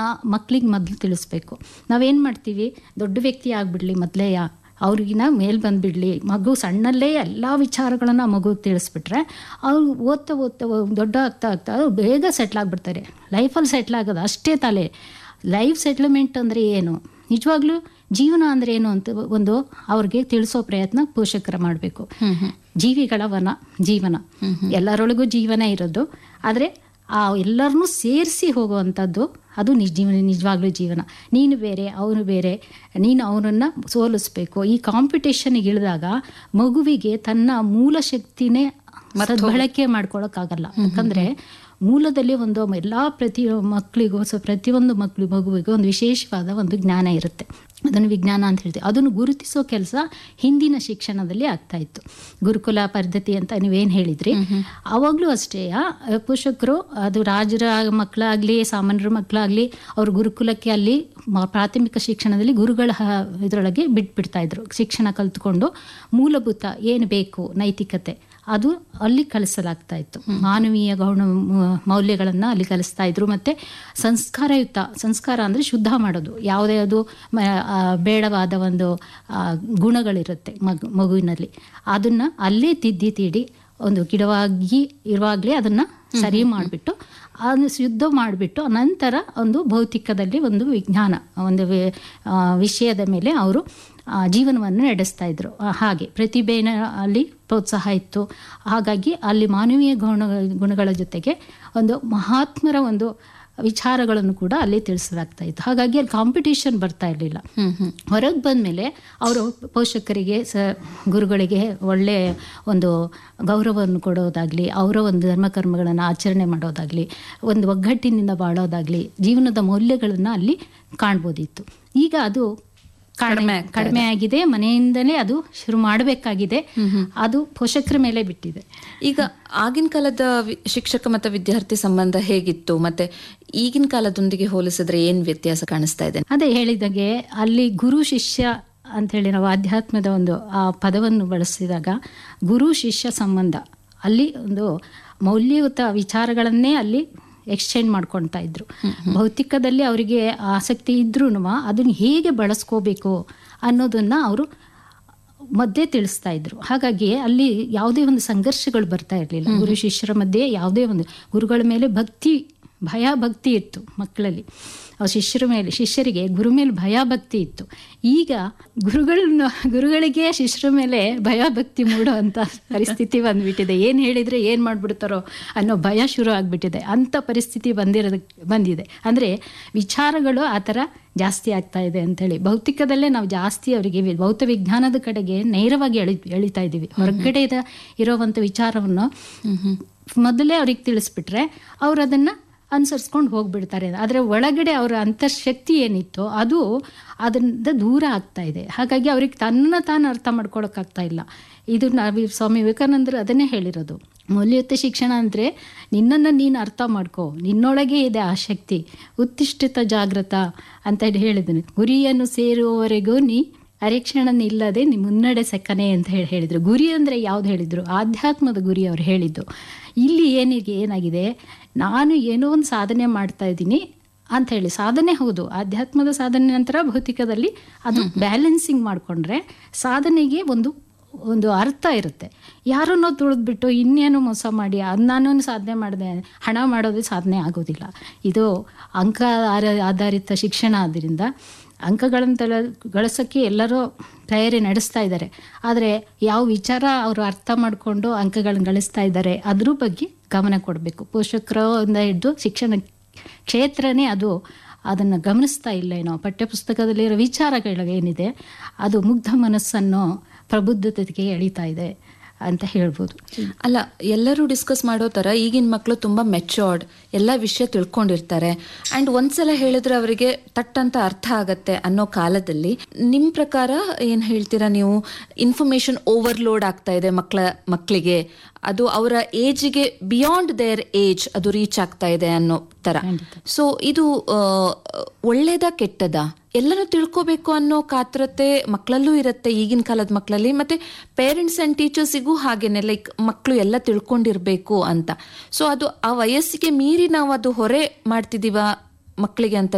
ಮಕ್ಳಿಗೆ ಮೊದಲು ತಿಳಿಸ್ಬೇಕು ನಾವೇನು ಮಾಡ್ತೀವಿ ದೊಡ್ಡ ವ್ಯಕ್ತಿ ಆಗಿಬಿಡ್ಲಿ ಮೊದಲೇ ಅವ್ರಿಗಿನ ಮೇಲೆ ಬಂದುಬಿಡ್ಲಿ ಮಗು ಸಣ್ಣಲ್ಲೇ ಎಲ್ಲ ವಿಚಾರಗಳನ್ನು ಮಗುಗೆ ತಿಳಿಸ್ಬಿಟ್ರೆ ಅವ್ರು ಓದ್ತಾ ಓದ್ತಾ ದೊಡ್ಡ ಆಗ್ತಾ ಆಗ್ತಾ ಅವ್ರು ಬೇಗ ಸೆಟ್ಲ್ ಆಗಿಬಿಡ್ತಾರೆ ಲೈಫಲ್ಲಿ ಸೆಟ್ಲ್ ಆಗೋದು ಅಷ್ಟೇ ತಲೆ ಲೈಫ್ ಸೆಟ್ಲ್ಮೆಂಟ್ ಅಂದರೆ ಏನು ನಿಜವಾಗ್ಲೂ ಜೀವನ ಅಂದರೆ ಏನು ಅಂತ ಒಂದು ಅವ್ರಿಗೆ ತಿಳಿಸೋ ಪ್ರಯತ್ನ ಪೋಷಕರ ಮಾಡಬೇಕು ಜೀವಿಗಳ ವನ ಜೀವನ ಎಲ್ಲರೊಳಗೂ ಜೀವನ ಇರೋದು ಆದರೆ ಆ ಎಲ್ಲರನ್ನೂ ಸೇರಿಸಿ ಹೋಗುವಂಥದ್ದು ಅದು ನಿಜ ಜೀವನ ನಿಜವಾಗ್ಲೂ ಜೀವನ ನೀನು ಬೇರೆ ಅವನು ಬೇರೆ ನೀನು ಅವನನ್ನು ಸೋಲಿಸ್ಬೇಕು ಈ ಕಾಂಪಿಟೇಷನ್ಗೆ ಇಳಿದಾಗ ಮಗುವಿಗೆ ತನ್ನ ಮೂಲ ಶಕ್ತಿನೇ ಬಳಕೆ ಮಾಡ್ಕೊಳಕ್ಕಾಗಲ್ಲ ಯಾಕಂದರೆ ಮೂಲದಲ್ಲಿ ಒಂದು ಎಲ್ಲ ಪ್ರತಿ ಮಕ್ಕಳಿಗೂ ಸೊ ಪ್ರತಿಯೊಂದು ಮಕ್ಕಳು ಮಗುವಿಗೂ ಒಂದು ವಿಶೇಷವಾದ ಒಂದು ಜ್ಞಾನ ಇರುತ್ತೆ ಅದನ್ನು ವಿಜ್ಞಾನ ಅಂತ ಹೇಳ್ತೀವಿ ಅದನ್ನು ಗುರುತಿಸೋ ಕೆಲಸ ಹಿಂದಿನ ಶಿಕ್ಷಣದಲ್ಲಿ ಆಗ್ತಾ ಇತ್ತು ಗುರುಕುಲ ಪದ್ಧತಿ ಅಂತ ನೀವೇನು ಹೇಳಿದ್ರಿ ಆವಾಗಲೂ ಅಷ್ಟೇ ಪೋಷಕರು ಅದು ರಾಜರ ಮಕ್ಕಳಾಗಲಿ ಸಾಮಾನ್ಯರ ಮಕ್ಕಳಾಗಲಿ ಅವ್ರ ಗುರುಕುಲಕ್ಕೆ ಅಲ್ಲಿ ಪ್ರಾಥಮಿಕ ಶಿಕ್ಷಣದಲ್ಲಿ ಗುರುಗಳ ಇದರೊಳಗೆ ಬಿಟ್ಬಿಡ್ತಾ ಇದ್ರು ಶಿಕ್ಷಣ ಕಲ್ತ್ಕೊಂಡು ಮೂಲಭೂತ ಏನು ಬೇಕು ನೈತಿಕತೆ ಅದು ಅಲ್ಲಿ ಕಲಿಸಲಾಗ್ತಾ ಇತ್ತು ಮಾನವೀಯ ಗೌಣ ಮೌಲ್ಯಗಳನ್ನು ಅಲ್ಲಿ ಕಲಿಸ್ತಾ ಇದ್ರು ಮತ್ತು ಸಂಸ್ಕಾರಯುಕ್ತ ಸಂಸ್ಕಾರ ಅಂದರೆ ಶುದ್ಧ ಮಾಡೋದು ಯಾವುದೇ ಅದು ಬೇಡವಾದ ಒಂದು ಗುಣಗಳಿರುತ್ತೆ ಮಗು ಮಗುವಿನಲ್ಲಿ ಅದನ್ನು ಅಲ್ಲೇ ತಿದ್ದಿ ತೀಡಿ ಒಂದು ಗಿಡವಾಗಿ ಇರುವಾಗಲೇ ಅದನ್ನು ಸರಿ ಮಾಡಿಬಿಟ್ಟು ಅದನ್ನು ಶುದ್ಧ ಮಾಡಿಬಿಟ್ಟು ನಂತರ ಒಂದು ಭೌತಿಕದಲ್ಲಿ ಒಂದು ವಿಜ್ಞಾನ ಒಂದು ವಿಷಯದ ಮೇಲೆ ಅವರು ಜೀವನವನ್ನು ನಡೆಸ್ತಾ ಇದ್ರು ಹಾಗೆ ಪ್ರತಿಭೆನ ಅಲ್ಲಿ ಪ್ರೋತ್ಸಾಹ ಇತ್ತು ಹಾಗಾಗಿ ಅಲ್ಲಿ ಮಾನವೀಯ ಗುಣ ಗುಣಗಳ ಜೊತೆಗೆ ಒಂದು ಮಹಾತ್ಮರ ಒಂದು ವಿಚಾರಗಳನ್ನು ಕೂಡ ಅಲ್ಲಿ ತಿಳಿಸಲಾಗ್ತಾ ಇತ್ತು ಹಾಗಾಗಿ ಅಲ್ಲಿ ಕಾಂಪಿಟೇಷನ್ ಬರ್ತಾ ಇರಲಿಲ್ಲ ಹೊರಗೆ ಬಂದಮೇಲೆ ಅವರು ಪೋಷಕರಿಗೆ ಸ ಗುರುಗಳಿಗೆ ಒಳ್ಳೆಯ ಒಂದು ಗೌರವವನ್ನು ಕೊಡೋದಾಗಲಿ ಅವರ ಒಂದು ಧರ್ಮಕರ್ಮಗಳನ್ನು ಆಚರಣೆ ಮಾಡೋದಾಗಲಿ ಒಂದು ಒಗ್ಗಟ್ಟಿನಿಂದ ಬಾಳೋದಾಗಲಿ ಜೀವನದ ಮೌಲ್ಯಗಳನ್ನು ಅಲ್ಲಿ ಕಾಣ್ಬೋದಿತ್ತು ಈಗ ಅದು ಕಡಿಮೆ ಕಡಿಮೆ ಆಗಿದೆ ಮನೆಯಿಂದಲೇ ಅದು ಶುರು ಮಾಡಬೇಕಾಗಿದೆ ಅದು ಪೋಷಕರ ಮೇಲೆ ಬಿಟ್ಟಿದೆ ಈಗ ಆಗಿನ ಕಾಲದ ಶಿಕ್ಷಕ ಮತ್ತು ವಿದ್ಯಾರ್ಥಿ ಸಂಬಂಧ ಹೇಗಿತ್ತು ಮತ್ತೆ ಈಗಿನ ಕಾಲದೊಂದಿಗೆ ಹೋಲಿಸಿದ್ರೆ ಏನ್ ವ್ಯತ್ಯಾಸ ಕಾಣಿಸ್ತಾ ಇದೆ ಅದೇ ಹೇಳಿದಾಗೆ ಅಲ್ಲಿ ಗುರು ಶಿಷ್ಯ ಅಂತೇಳಿ ನಾವು ಆಧ್ಯಾತ್ಮದ ಒಂದು ಆ ಪದವನ್ನು ಬಳಸಿದಾಗ ಗುರು ಶಿಷ್ಯ ಸಂಬಂಧ ಅಲ್ಲಿ ಒಂದು ಮೌಲ್ಯಯುತ ವಿಚಾರಗಳನ್ನೇ ಅಲ್ಲಿ ಎಕ್ಸ್ಚೇಂಜ್ ಮಾಡ್ಕೊಳ್ತಾ ಇದ್ರು ಭೌತಿಕದಲ್ಲಿ ಅವರಿಗೆ ಆಸಕ್ತಿ ಇದ್ರೂ ಅದನ್ನು ಹೇಗೆ ಬಳಸ್ಕೋಬೇಕು ಅನ್ನೋದನ್ನು ಅವರು ಮಧ್ಯೆ ತಿಳಿಸ್ತಾ ಇದ್ರು ಹಾಗಾಗಿ ಅಲ್ಲಿ ಯಾವುದೇ ಒಂದು ಸಂಘರ್ಷಗಳು ಬರ್ತಾ ಇರಲಿಲ್ಲ ಗುರು ಶಿಷ್ಯರ ಮಧ್ಯೆ ಯಾವುದೇ ಒಂದು ಗುರುಗಳ ಮೇಲೆ ಭಕ್ತಿ ಭಯ ಭಕ್ತಿ ಇತ್ತು ಮಕ್ಕಳಲ್ಲಿ ಶಿಷ್ಯರ ಮೇಲೆ ಶಿಷ್ಯರಿಗೆ ಗುರು ಮೇಲೆ ಭಯ ಭಕ್ತಿ ಇತ್ತು ಈಗ ಗುರುಗಳನ್ನ ಗುರುಗಳಿಗೆ ಶಿಷ್ಯರ ಮೇಲೆ ಭಯ ಭಕ್ತಿ ಮೂಡುವಂಥ ಪರಿಸ್ಥಿತಿ ಬಂದ್ಬಿಟ್ಟಿದೆ ಏನು ಹೇಳಿದರೆ ಏನು ಮಾಡಿಬಿಡ್ತಾರೋ ಅನ್ನೋ ಭಯ ಶುರು ಆಗಿಬಿಟ್ಟಿದೆ ಅಂಥ ಪರಿಸ್ಥಿತಿ ಬಂದಿರೋದು ಬಂದಿದೆ ಅಂದರೆ ವಿಚಾರಗಳು ಆ ಥರ ಜಾಸ್ತಿ ಆಗ್ತಾ ಇದೆ ಅಂಥೇಳಿ ಭೌತಿಕದಲ್ಲೇ ನಾವು ಜಾಸ್ತಿ ಅವರಿಗೆ ಭೌತ ವಿಜ್ಞಾನದ ಕಡೆಗೆ ನೇರವಾಗಿ ಎಳಿ ಎಳಿತಾ ಇದ್ದೀವಿ ಹೊರಗಡೆ ಇರೋವಂಥ ವಿಚಾರವನ್ನು ಮೊದಲೇ ಅವ್ರಿಗೆ ತಿಳಿಸ್ಬಿಟ್ರೆ ಅವ್ರು ಅದನ್ನು ಅನುಸರಿಸ್ಕೊಂಡು ಹೋಗ್ಬಿಡ್ತಾರೆ ಆದರೆ ಒಳಗಡೆ ಅವರ ಅಂತರ್ಶಕ್ತಿ ಏನಿತ್ತು ಅದು ಅದರಿಂದ ದೂರ ಆಗ್ತಾ ಇದೆ ಹಾಗಾಗಿ ಅವ್ರಿಗೆ ತನ್ನ ತಾನು ಅರ್ಥ ಮಾಡ್ಕೊಳಕ್ಕಾಗ್ತಾ ಇಲ್ಲ ಇದು ನಾವು ಸ್ವಾಮಿ ವಿವೇಕಾನಂದರು ಅದನ್ನೇ ಹೇಳಿರೋದು ಮೌಲ್ಯಯುತ ಶಿಕ್ಷಣ ಅಂದರೆ ನಿನ್ನನ್ನು ನೀನು ಅರ್ಥ ಮಾಡ್ಕೋ ನಿನ್ನೊಳಗೆ ಇದೆ ಆ ಶಕ್ತಿ ಉತ್ತಿಷ್ಠಿತ ಜಾಗೃತ ಅಂತ ಹೇಳಿದ್ದೀನಿ ಗುರಿಯನ್ನು ಸೇರುವವರೆಗೂ ನೀ ಅರೆಕ್ಷಣ ಇಲ್ಲದೆ ನೀ ಮುನ್ನಡೆ ಸಕ್ಕನೆ ಅಂತ ಹೇಳಿ ಹೇಳಿದರು ಗುರಿ ಅಂದರೆ ಯಾವ್ದು ಹೇಳಿದರು ಆಧ್ಯಾತ್ಮದ ಗುರಿ ಅವ್ರು ಹೇಳಿದ್ದು ಇಲ್ಲಿ ಏನಿಗೆ ಏನಾಗಿದೆ ನಾನು ಏನೋ ಒಂದು ಸಾಧನೆ ಮಾಡ್ತಾ ಇದ್ದೀನಿ ಅಂತ ಹೇಳಿ ಸಾಧನೆ ಹೌದು ಆಧ್ಯಾತ್ಮದ ಸಾಧನೆ ನಂತರ ಭೌತಿಕದಲ್ಲಿ ಅದು ಬ್ಯಾಲೆನ್ಸಿಂಗ್ ಮಾಡಿಕೊಂಡ್ರೆ ಸಾಧನೆಗೆ ಒಂದು ಒಂದು ಅರ್ಥ ಇರುತ್ತೆ ಯಾರನ್ನೋ ತುಳಿದ್ಬಿಟ್ಟು ಇನ್ನೇನು ಮೋಸ ಮಾಡಿ ಅದು ನಾನು ಸಾಧನೆ ಮಾಡಿದೆ ಹಣ ಮಾಡೋದು ಸಾಧನೆ ಆಗೋದಿಲ್ಲ ಇದು ಅಂಕ ಆಧಾರಿತ ಶಿಕ್ಷಣ ಆದ್ದರಿಂದ ಅಂಕಗಳನ್ನು ತಲ ಗಳಿಸೋಕ್ಕೆ ಎಲ್ಲರೂ ತಯಾರಿ ನಡೆಸ್ತಾ ಇದ್ದಾರೆ ಆದರೆ ಯಾವ ವಿಚಾರ ಅವರು ಅರ್ಥ ಮಾಡಿಕೊಂಡು ಅಂಕಗಳನ್ನು ಗಳಿಸ್ತಾ ಇದ್ದಾರೆ ಅದ್ರ ಬಗ್ಗೆ ಗಮನ ಕೊಡಬೇಕು ಪೋಷಕರಿಂದ ಹಿಡಿದು ಶಿಕ್ಷಣ ಕ್ಷೇತ್ರನೇ ಅದು ಅದನ್ನು ಗಮನಿಸ್ತಾ ಇಲ್ಲ ಏನೋ ಪಠ್ಯಪುಸ್ತಕದಲ್ಲಿರೋ ವಿಚಾರಗಳು ಏನಿದೆ ಅದು ಮುಗ್ಧ ಮನಸ್ಸನ್ನು ಪ್ರಬುದ್ಧತೆಗೆ ಎಳಿತಾ ಇದೆ ಅಂತ ಹೇಳ್ಬೋದು ಅಲ್ಲ ಎಲ್ಲರೂ ಡಿಸ್ಕಸ್ ಮಾಡೋ ಥರ ಈಗಿನ ಮಕ್ಕಳು ತುಂಬ ಮೆಚೋರ್ಡ್ ಎಲ್ಲ ವಿಷಯ ತಿಳ್ಕೊಂಡಿರ್ತಾರೆ ಆ್ಯಂಡ್ ಒಂದ್ಸಲ ಹೇಳಿದ್ರೆ ಅವರಿಗೆ ತಟ್ಟಂತ ಅರ್ಥ ಆಗತ್ತೆ ಅನ್ನೋ ಕಾಲದಲ್ಲಿ ನಿಮ್ಮ ಪ್ರಕಾರ ಏನು ಹೇಳ್ತೀರಾ ನೀವು ಇನ್ಫಾರ್ಮೇಶನ್ ಓವರ್ಲೋಡ್ ಆಗ್ತಾ ಇದೆ ಮಕ್ಕಳ ಮಕ್ಕಳಿಗೆ ಅದು ಅವರ ಏಜಿಗೆ ಬಿಯಾಂಡ್ ದೇರ್ ಏಜ್ ಅದು ರೀಚ್ ಆಗ್ತಾ ಇದೆ ಅನ್ನೋ ತರ ಸೊ ಇದು ಒಳ್ಳೇದ ಕೆಟ್ಟದ ಎಲ್ಲನೂ ತಿಳ್ಕೋಬೇಕು ಅನ್ನೋ ಕಾತ್ರತೆ ಮಕ್ಕಳಲ್ಲೂ ಇರುತ್ತೆ ಈಗಿನ ಕಾಲದ ಮಕ್ಕಳಲ್ಲಿ ಮತ್ತೆ ಪೇರೆಂಟ್ಸ್ ಅಂಡ್ ಟೀಚರ್ಸಿಗೂ ಹಾಗೇನೆ ಲೈಕ್ ಮಕ್ಕಳು ಎಲ್ಲ ತಿಳ್ಕೊಂಡಿರ್ಬೇಕು ಅಂತ ಸೊ ಅದು ಆ ವಯಸ್ಸಿಗೆ ಮೀರಿ ನಾವು ಅದು ಹೊರೆ ಮಾಡ್ತಿದೀವ ಮಕ್ಕಳಿಗೆ ಅಂತ